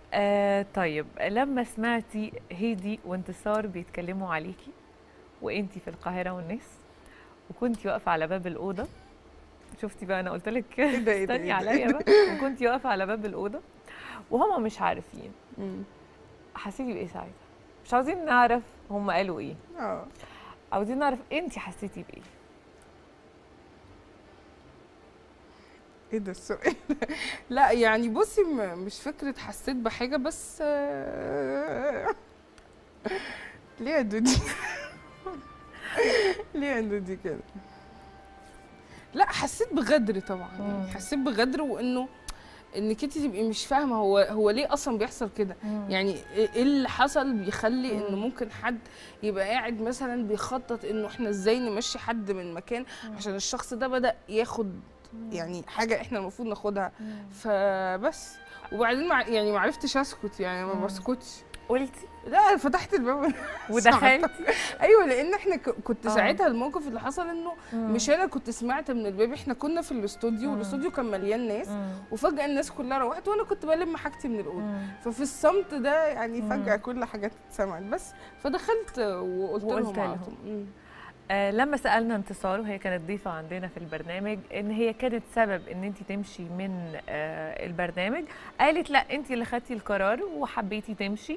آه طيب لما سمعتي هيدي وانتصار بيتكلموا عليكي وانتي في القاهره والناس وكنتي واقفه على باب الاوضه شفتي بقى انا قلت لك ايه ده ايه ده استني إيه ده؟ عليا بقى وكنتي واقفه على باب الاوضه وهما مش عارفين مم. حسيتي بايه ساعتها مش عاوزين نعرف هما قالوا ايه اه عاوزين نعرف انتي حسيتي بايه ايه ده السؤال لا يعني بصي م- مش فكره حسيت بحاجه بس آه، ليه يا دودي ليه يا دودي كده لا حسيت بغدر طبعا مم. يعني حسيت بغدر وانه انك انت تبقي مش فاهمه هو هو ليه اصلا بيحصل كده يعني ايه اللي حصل بيخلي انه مم. ممكن حد يبقى قاعد مثلا بيخطط انه احنا ازاي نمشي حد من مكان عشان الشخص ده بدأ ياخد يعني حاجه احنا المفروض ناخدها فبس وبعدين مع يعني ما عرفتش اسكت يعني ما مم. بسكتش قلتي لا فتحت الباب ودخلتي ايوه لان احنا ك- كنت آه. ساعتها الموقف اللي حصل انه مم. مش انا كنت سمعت من الباب احنا كنا في الاستوديو مم. والاستوديو كان مليان ناس مم. وفجاه الناس كلها روحت وانا كنت بلم حاجتي من الاوضه مم. ففي الصمت ده يعني مم. فجاه كل حاجه اتسمعت بس فدخلت وقلت وقلت لهم على لهم. طول مم. آه لما سالنا انتصار وهي كانت ضيفه عندنا في البرنامج ان هي كانت سبب ان انت تمشي من آه البرنامج قالت لا انت اللي خدتي القرار وحبيتي تمشي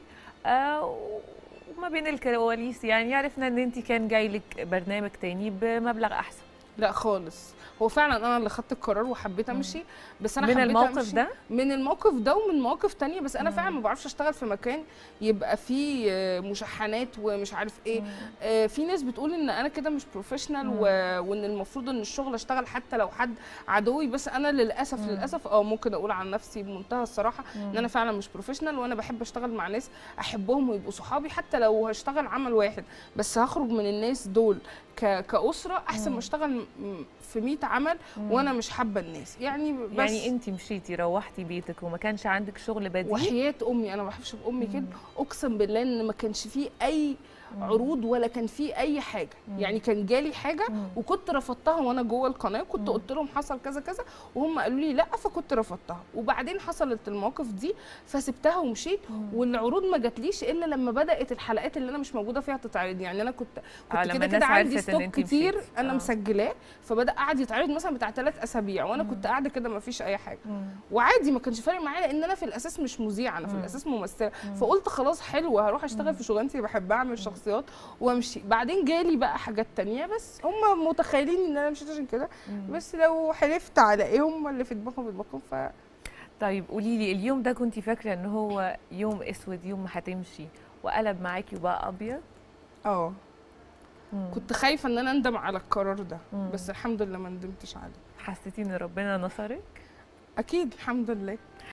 آه وما بين الكواليس يعني عرفنا ان انت كان جاي لك برنامج تاني بمبلغ احسن لا خالص هو فعلا انا اللي خدت القرار وحبيت مم. امشي بس انا من حبيت الموقف أمشي ده من الموقف ده ومن مواقف تانية بس انا مم. فعلا ما بعرفش اشتغل في مكان يبقى فيه آه، مشحنات ومش عارف ايه مم. آه، في ناس بتقول ان انا كده مش بروفيشنال مم. و... وان المفروض ان الشغل اشتغل حتى لو حد عدوي بس انا للاسف مم. للاسف اه ممكن اقول عن نفسي بمنتهى الصراحه ان مم. انا فعلا مش بروفيشنال وانا بحب اشتغل مع ناس احبهم ويبقوا صحابي حتى لو هشتغل عمل واحد بس هخرج من الناس دول ك... كاسره احسن مم. ما اشتغل م- في 100 عمل مم. وانا مش حابه الناس يعني بس يعني انت مشيتي روحتي بيتك وما كانش عندك شغل بديل وحياه امي انا ما بحبش بامي كده مم. اقسم بالله ان ما كانش فيه اي مم. عروض ولا كان فيه اي حاجه مم. يعني كان جالي حاجه مم. وكنت رفضتها وانا جوه القناه كنت مم. قلت لهم حصل كذا كذا وهم قالوا لي لا فكنت رفضتها وبعدين حصلت المواقف دي فسبتها ومشيت مم. والعروض ما جاتليش الا لما بدات الحلقات اللي انا مش موجوده فيها تتعرض يعني انا كنت آه، كنت لما كده الناس كده عندي عرفت إن ستوك أنتِ كتير مشيتي. انا آه. مسجلاه فبدا قعد يتعرض مثلا بتاع ثلاث اسابيع وانا مم. كنت قاعده كده ما فيش اي حاجه مم. وعادي ما كانش فارق معايا لان انا في الاساس مش مذيعه انا في مم. الاساس ممثله مم. فقلت خلاص حلو هروح مم. اشتغل في شغلانتي اللي بحبها اعمل شخصيات وامشي بعدين جالي بقى حاجات تانية بس هم متخيلين ان انا مشيت عشان كده مم. بس لو حلفت على ايه هم اللي في دماغهم في دماغهم ف طيب قولي لي اليوم ده كنت فاكره ان هو يوم اسود يوم ما هتمشي وقلب معاكي وبقى ابيض اه مم. كنت خايفه ان انا اندم على القرار ده مم. بس الحمد لله ما ندمتش عليه حسيتي ان ربنا نصرك اكيد الحمد لله